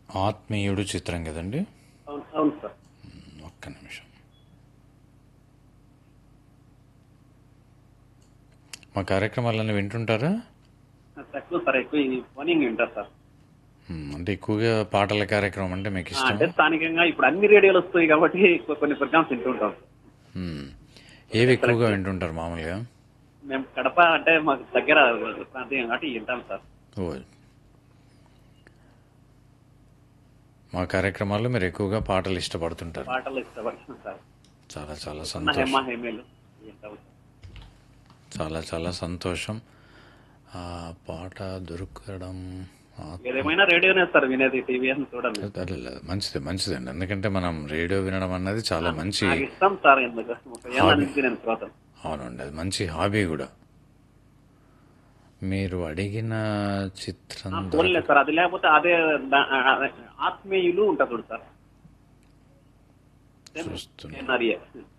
ఆత్మీయుడు చిత్రం కదండి అవును అవును సార్ ఒక్క నిమిషం మా కార్యక్రమాలన్నీ వింటుంటారా తక్కువ సార్ ఎక్కువ ఈ ఫోనింగ్ వింటారు సార్ మ్మ్. అంటే ఎక్కువగా పాటల కార్యక్రమం అంటే మీకు ఆ, ఇష్టం అంటే స్థానికంగా ఇప్పుడు అన్ని రేడియోలు వస్తాయి కాబట్టి కొ- కొన్ని ప్రోగ్రామ్స్ వింటుంటాం మ్మ్. ఏవి ఎక్కువగా వింటుంటారు మామూలుగా మేము కడప అంటే మాకు దగ్గర ప్రాంతీయం కాబట్టి వింటాం సార్ ఓ మా కార్యక్రమాల్లో మీరు ఎక్కువగా పాటలు ఇష్టపడుతుంటారు పాటలు ఇష్టపడతాం సార్ చాలా చాలా నా సంతోషం హెమ్మ హెమ్మేలు వింటాం సార్ చాలా చాలా సంతోషం ఆ పాట దొరకడం ఆ- ఏదేమైనా రేడియోనే సార్ వినేది టీవీ అని చూడండి అదే లేదు, మంచిది మంచిదండి ఎందుకంటే మనం రేడియో వినడం అన్నది చాలా మంచి నాకు ఇష్టం సార్ ఎందుకు ముప్పై ఏళ్ళ నుంచి నేను శ్రోతం అవునండి అది మంచి హాబీ కూడా మీరు అడిగిన చిత్రం ఫోన్లే సార్ అది లేకపోతే అదే దా- ఆ- ఆ- ఆత్మీయులు ఉంటుంది చూడు సార్ చూస్తున్నా ఎన్ఆర్ఏ